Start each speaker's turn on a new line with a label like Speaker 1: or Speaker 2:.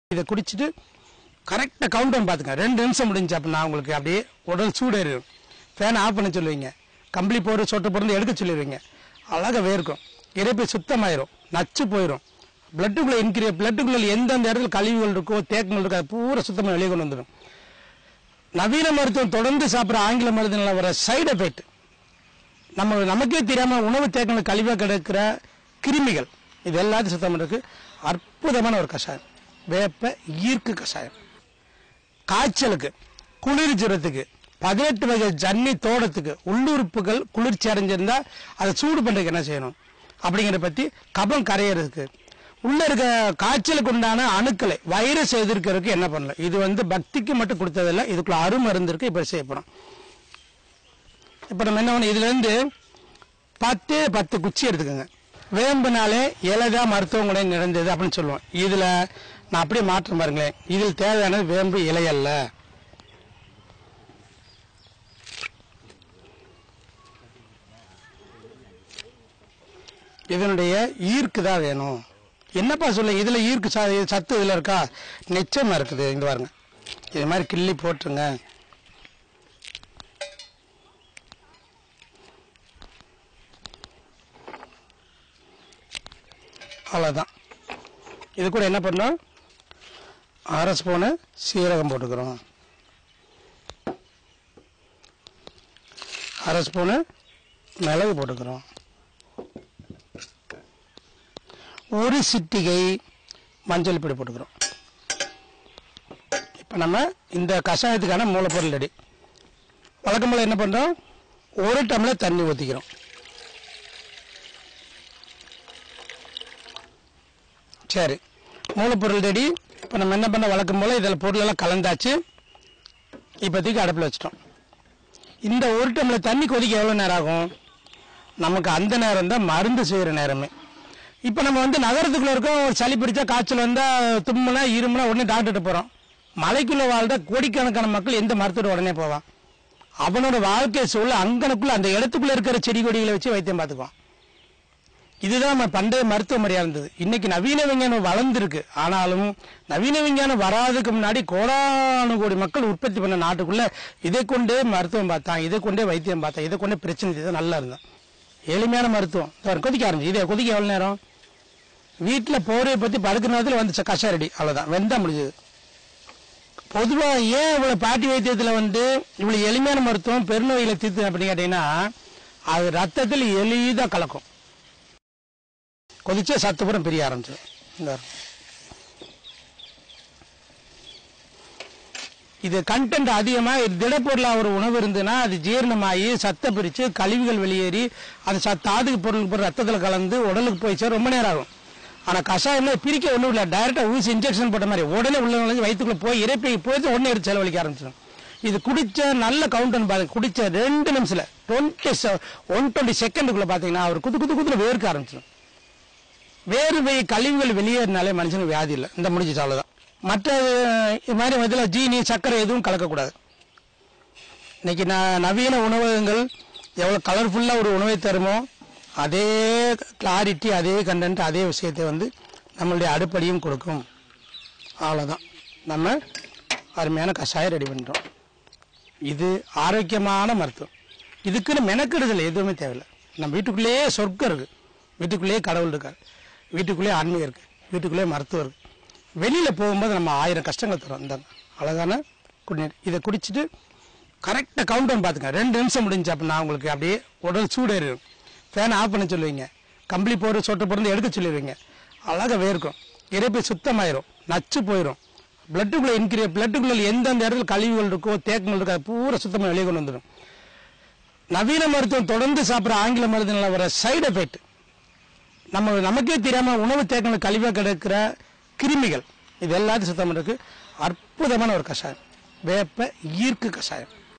Speaker 1: இதை குடிச்சிட்டு கரெக்டாக கவுண்ட் டவுன் பார்த்துங்க ரெண்டு நிமிஷம் முடிஞ்சு அப்படின்னா உங்களுக்கு அப்படியே உடல் சூடேறிடும் ஃபேனை ஆஃப் பண்ண சொல்லுவீங்க கம்பளி போடு சொட்டு போட்டு எடுக்க சொல்லிடுவீங்க அழகாக வேர்க்கும் இறைப்பை சுத்தமாயிரும் நச்சு போயிடும் பிளட்டுக்குள்ளே இன்கிரிய பிளட்டுக்குள்ள எந்தெந்த இடத்துல கழிவுகள் இருக்கோ தேக்கங்கள் இருக்கோ அது பூரா சுத்தமாக வெளியே கொண்டு வந்துடும் நவீன மருத்துவம் தொடர்ந்து சாப்பிட்ற ஆங்கில மருந்துல வர சைடு எஃபெக்ட் நம்ம நமக்கே தெரியாம உணவு தேக்கங்கள் கழிவாக கிடக்கிற கிருமிகள் இது எல்லாத்தையும் சுத்தம் பண்றதுக்கு அற்புதமான ஒரு கஷாயம் வேப்ப ஈர்க்கு கஷாயம் காய்ச்சலுக்கு குளிர் ஜுரத்துக்கு பதினெட்டு வகை ஜன்னி தோடத்துக்கு உள்ளுறுப்புகள் குளிர்ச்சி அடைஞ்சிருந்தா அதை சூடு பண்றதுக்கு என்ன செய்யணும் அப்படிங்கிறத பத்தி கபம் கரையிறதுக்கு உள்ள இருக்க காய்ச்சலுக்கு உண்டான அணுக்களை வைரஸ் எதிர்க்கிறதுக்கு என்ன பண்ணலாம் இது வந்து பக்திக்கு மட்டும் கொடுத்ததில்ல இதுக்குள்ள அருமருந்து இருக்கு இப்ப செய்யப்படும் இப்ப நம்ம என்ன பண்ணணும் இதுல இருந்து பத்து பத்து குச்சி எடுத்துக்கோங்க வேம்புனாலே இலைதா மருத்துவ குணம் நிறைந்தது அப்படின்னு சொல்லுவோம் இதுல நான் அப்படியே மாற்றம் பாருங்களேன் இதில் தேவையானது வேம்பு இலை அல்ல இதனுடைய ஈர்க்கு தான் வேணும் என்னப்பா சொல்ல இதுல ஈர்க்கு ச- சத்து இதுல இருக்கா நிச்சயமா இருக்குது இங்க பாருங்க இது மாதிரி கிள்ளி போட்டுருங்க அவ்வளோதான் இது கூட என்ன பண்ணோம் அரை ஸ்பூனு சீரகம் போட்டுக்கிறோம் அரை ஸ்பூனு மிளகு போட்டுக்கிறோம் ஒரு சிட்டிகை மஞ்சள் பொடி போட்டுக்கிறோம் இப்போ நம்ம இந்த கஷாயத்துக்கான மூலப்பொருள் ரெடி வழக்கம் போல என்ன பண்ணுறோம் ஒரு டம்ளர் தண்ணி ஊற்றிக்கிறோம் சரி மூலப்பொருள் ரெடி இப்போ நம்ம என்ன பண்ண வழக்கம் போல் இதில் பொருளெல்லாம் கலந்தாச்சு இப்போதைக்கு அடுப்பில் வச்சிட்டோம் இந்த ஒரு டம்ளர் தண்ணி கொதிக்க எவ்வளோ நேரம் ஆகும் நமக்கு அந்த நேரம் தான் மருந்து செய்கிற நேரமே இப்போ நம்ம வந்து நகரத்துக்குள்ள இருக்கோம் ஒரு சளி பிடிச்சா காய்ச்சல் வந்தால் தும்முனா இருமுனா உடனே டாக்டர்கிட்ட போகிறோம் மலைக்குள்ள வாழ்ந்த கோடிக்கணக்கான மக்கள் எந்த மருத்துவ உடனே போவான் அவனோட வாழ்க்கை சூழல் அங்கனுக்குள்ள அந்த இடத்துக்குள்ள இருக்கிற செடி கொடிகளை வச்சு வைத்தியம் பார்த்துக்குவான் இதுதான் நம்ம பண்டைய மருத்துவ முறையா இருந்தது இன்னைக்கு நவீன விஞ்ஞானம் வளர்ந்துருக்கு ஆனாலும் நவீன விஞ்ஞானம் வராதுக்கு முன்னாடி கோடானு கோடி மக்கள் உற்பத்தி பண்ண நாட்டுக்குள்ள இதை கொண்டே மருத்துவம் பார்த்தான் இதை கொண்டே வைத்தியம் பார்த்தான் இதை கொண்டே பிரச்சனை செய்தான் நல்லா இருந்தான் எளிமையான மருத்துவம் இதோ பாரு, கொதிக்க ஆரம்பிச்சு இதை கொதிக்க எவ்வளவு நேரம் வீட்டில் போரையை பத்தி படுக்கிற நேரத்தில் வந்து கஷாயம் ரெடி அவ்வளவுதான் வெந்தா முடிஞ்சது பொதுவா ஏன் இவ்வளவு பாட்டி வைத்தியத்துல வந்து இவ்வளவு எளிமையான மருத்துவம் பெருநோயில தீர்த்து அப்படின்னு கேட்டீங்கன்னா அது ரத்தத்தில் எளிதா கலக்கும் கொதிச்சா சத்துப்புறம் பிரிய ஆரம்பிச்சிடும் இந்த பாரு. இது கண்டென்ட் அதிகமா இது திடப்பொருளா ஒரு உணவு இருந்ததுன்னா அது ஜீரணமாகி சத்தை பிரிச்சு கழிவுகள் வெளியேறி அது சத் தாதுக்கு பொருள் போய் ரத்தத்தில் கலந்து உடலுக்கு போய் சேர ரொம்ப நேரம் ஆகும் ஆனா கஷாயம்ல பிரிக்க ஒண்ணும் இல்லை டைரக்டா ஊசி இன்ஜெக்ஷன் போட்ட மாதிரி உடனே உள்ள நுழைஞ்சு வயிற்றுக்குள்ள போய் இறைப்பை போயிட்டு உடனே எடுத்து செலவழிக்க ஆரம்பிச்சிடும் இது குடிச்ச நல்ல கவுண்டன் பாருங்க குடிச்ச ரெண்டு நிமிஷத்துல டுவெண்ட்டி ஒன் டுவெண்ட்டி செகண்டுக்குள்ள பாத்தீங்கன்னா அவர் குது குது குதுல வேர்க்க ஆரம்பிச்சிடும் வேர்வை கழிவுகள் வெளியேறினாலே மனுஷனுக்கு வியாதி இல்லை இந்த முடிஞ்சு அவ்வளவுதான் மற்ற இது மாதிரி இதில் ஜீனி சர்க்கரை எதுவும் கலக்கக்கூடாது இன்னைக்கு ந- நவீன உணவகங்கள் எவ்வளோ கலர்ஃபுல்லாக ஒரு உணவை தருமோ அதே கிளாரிட்டி அதே கண்டென்ட் அதே விஷயத்தை வந்து நம்மளுடைய அடுப்படியும் கொடுக்கும் அவ்வளோதான் நம்ம அருமையான கஷாயம் ரெடி பண்ணுறோம் இது ஆரோக்கியமான மருத்துவம் இதுக்குன்னு மெனக்கெடுதல் எதுவுமே தேவையில்லை நம்ம வீட்டுக்குள்ளேயே சொர்க்கம் இருக்கு வீட்டுக்குள்ளேயே கடவுள் இருக்கார் வீட்டுக்குள்ளேயே ஆன்மீகம் இருக்கு வீட்டுக்குள்ளேயே மருத்துவம் இருக்கு வெளியில போகும்போது நம்ம ஆயிரம் கஷ்டங்கள் தரும் இந்த அழகான குடிநீர் இதை குடிச்சிட்டு கரெக்டாக கவுண்ட் டவுன் பார்த்துங்க ரெண்டு நிமிஷம் முடிஞ்சு அப்படின்னா உங்களுக்கு அப்படியே உடல் சூடேறிடும் ஃபேனை ஆஃப் பண்ண சொல்லுவீங்க கம்பளி போடு சொட்டு போட்டு எடுக்க சொல்லிடுவீங்க அழகாக வேர்க்கும் இறைப்பை சுத்தமாயிரும் நச்சு போயிடும் பிளட்டுக்குள்ள இன்கிரிய பிளட்டுக்குள்ள எந்தெந்த இடத்துல கழிவுகள் இருக்கோ தேக்கங்கள் இருக்கோ அது பூரா சுத்தமாக வெளியே கொண்டு வந்துடும் நவீன மருத்துவம் தொடர்ந்து சாப்பிட்ற ஆங்கில மருந்துல வர சைடு எஃபெக்ட் நம்ம நமக்கே தெரியாம உணவு தேக்கங்கள் கழிவாக கிடக்கிற கிருமிகள் இது எல்லாத்தையும் சுத்தம் பண்றதுக்கு அற்புதமான ஒரு கஷாயம் வேப்ப ஈர்க்கு கஷாயம்